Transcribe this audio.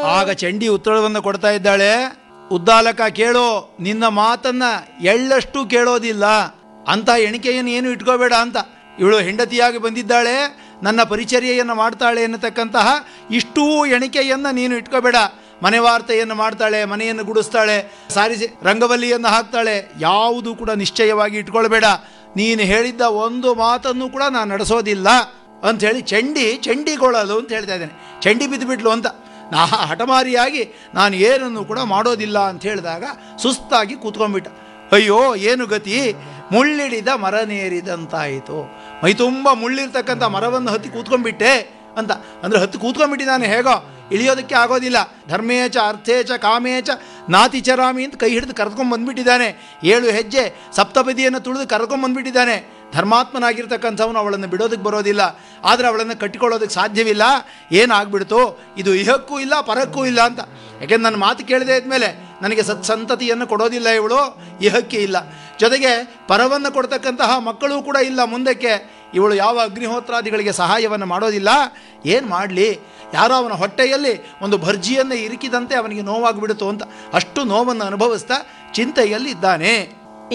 ಆಗ ಚಂಡಿ ಉತ್ತರವನ್ನು ಕೊಡ್ತಾ ಇದ್ದಾಳೆ ಉದ್ದಾಲಕ ಕೇಳೋ ನಿನ್ನ ಮಾತನ್ನ ಎಳ್ಳಷ್ಟು ಕೇಳೋದಿಲ್ಲ ಅಂತ ಎಣಿಕೆಯನ್ನು ಏನು ಇಟ್ಕೋಬೇಡ ಅಂತ ಇವಳು ಹೆಂಡತಿಯಾಗಿ ಬಂದಿದ್ದಾಳೆ ನನ್ನ ಪರಿಚರ್ಯೆಯನ್ನು ಮಾಡ್ತಾಳೆ ಎನ್ನತಕ್ಕಂತಹ ಇಷ್ಟೂ ಎಣಿಕೆಯನ್ನು ನೀನು ಇಟ್ಕೋಬೇಡ ಮನೆ ವಾರ್ತೆಯನ್ನು ಮಾಡ್ತಾಳೆ ಮನೆಯನ್ನು ಗುಡಿಸ್ತಾಳೆ ಸಾರಿಸಿ ರಂಗವಲ್ಲಿಯನ್ನು ಹಾಕ್ತಾಳೆ ಯಾವುದು ಕೂಡ ನಿಶ್ಚಯವಾಗಿ ಇಟ್ಕೊಳ್ಬೇಡ ನೀನು ಹೇಳಿದ್ದ ಒಂದು ಮಾತನ್ನು ಕೂಡ ನಾನು ನಡೆಸೋದಿಲ್ಲ ಅಂತ ಹೇಳಿ ಚಂಡಿ ಚಂಡಿಗೊಳ್ಳಲು ಅಂತ ಹೇಳ್ತಾ ಇದ್ದೇನೆ ಚಂಡಿ ಬಿದ್ದುಬಿಟ್ಲು ಅಂತ ನಾ ಹಠಮಾರಿಯಾಗಿ ನಾನು ಏನನ್ನು ಕೂಡ ಮಾಡೋದಿಲ್ಲ ಅಂತ ಹೇಳಿದಾಗ ಸುಸ್ತಾಗಿ ಕೂತ್ಕೊಂಡ್ಬಿಟ್ಟ ಅಯ್ಯೋ ಏನು ಗತಿ ಮುಳ್ಳಿಡಿದ ಮರನೇರಿದಂತಾಯಿತು ಮೈ ತುಂಬ ಮುಳ್ಳಿರ್ತಕ್ಕಂಥ ಮರವನ್ನು ಹತ್ತಿ ಕೂತ್ಕೊಂಡ್ಬಿಟ್ಟೆ ಅಂತ ಅಂದರೆ ಹತ್ತಿ ಕೂತ್ಕೊಂಡ್ಬಿಟ್ಟಿದ್ದಾನೆ ಹೇಗೋ ಇಳಿಯೋದಕ್ಕೆ ಆಗೋದಿಲ್ಲ ಧರ್ಮೇಚ ಅರ್ಥೇಚ ಕಾಮೇಚ ನಾತಿಚರಾಮಿ ಅಂತ ಕೈ ಹಿಡಿದು ಕರೆದುಕೊಂಡು ಬಂದ್ಬಿಟ್ಟಿದ್ದಾನೆ ಏಳು ಹೆಜ್ಜೆ ಸಪ್ತಪದಿಯನ್ನು ತುಳಿದು ಕರ್ಕೊಂಡು ಬಂದ್ಬಿಟ್ಟಿದ್ದಾನೆ ಧರ್ಮಾತ್ಮನಾಗಿರ್ತಕ್ಕಂಥವನು ಅವಳನ್ನು ಬಿಡೋದಕ್ಕೆ ಬರೋದಿಲ್ಲ ಆದರೆ ಅವಳನ್ನು ಕಟ್ಟಿಕೊಳ್ಳೋದಕ್ಕೆ ಸಾಧ್ಯವಿಲ್ಲ ಏನಾಗ್ಬಿಡ್ತು ಇದು ಇಹಕ್ಕೂ ಇಲ್ಲ ಪರಕ್ಕೂ ಇಲ್ಲ ಅಂತ ಯಾಕೆಂದ್ರೆ ನನ್ನ ಮಾತು ಕೇಳದೆ ಇದ್ಮೇಲೆ ನನಗೆ ಸತ್ಸಂತತಿಯನ್ನು ಕೊಡೋದಿಲ್ಲ ಇವಳು ಇಹಕ್ಕೆ ಇಲ್ಲ ಜೊತೆಗೆ ಪರವನ್ನು ಕೊಡ್ತಕ್ಕಂತಹ ಮಕ್ಕಳು ಕೂಡ ಇಲ್ಲ ಮುಂದಕ್ಕೆ ಇವಳು ಯಾವ ಅಗ್ನಿಹೋತ್ರಾದಿಗಳಿಗೆ ಸಹಾಯವನ್ನು ಮಾಡೋದಿಲ್ಲ ಏನು ಮಾಡಲಿ ಯಾರೋ ಅವನ ಹೊಟ್ಟೆಯಲ್ಲಿ ಒಂದು ಭರ್ಜಿಯನ್ನು ಇರಿಕಿದಂತೆ ಅವನಿಗೆ ನೋವಾಗಿಬಿಡುತ್ತೋ ಅಂತ ಅಷ್ಟು ನೋವನ್ನು ಅನುಭವಿಸ್ತಾ ಚಿಂತೆಯಲ್ಲಿ ಇದ್ದಾನೆ